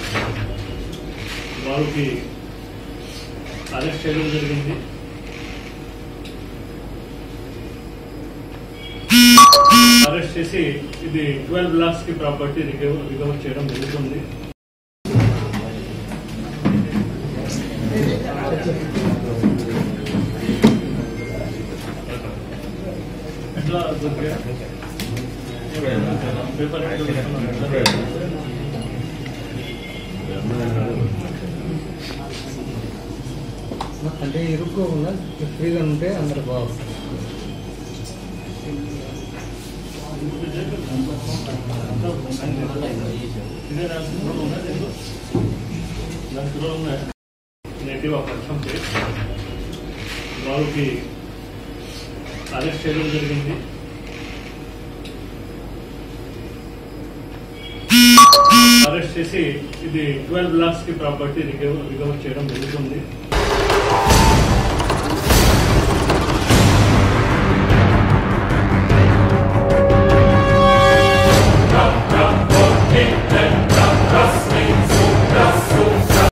వారికి అరెస్ట్ చేయడం జరిగింది అరెస్ట్ చేసి ఇది ట్వెల్వ్ లాక్స్ కి ప్రాపర్టీ రికవర్ రికవర్ చేయడం జరుగుతుంది ఎట్లా దొరికాయి? పేపర్ ఎట్లా దొరికింది? అంటే ఇరుక్కోకుండా ఫ్రీగా ఉంటే అందరు బాగుంటుంది ఇదే రాసిన ఉన్నాయి దీంట్లో? దాంట్లో ఉన్నాయి నేటివ్ ఆఫ్ అస్సాం ప్లేస్ వారికి అరెస్ట్ చేయడం జరిగింది అరెస్ట్ చేసి ఇది ట్వెల్వ్ లాక్స్ కి ప్రాపర్టీ రికవర్ రికవర్ చేయడం జరుగుతుంది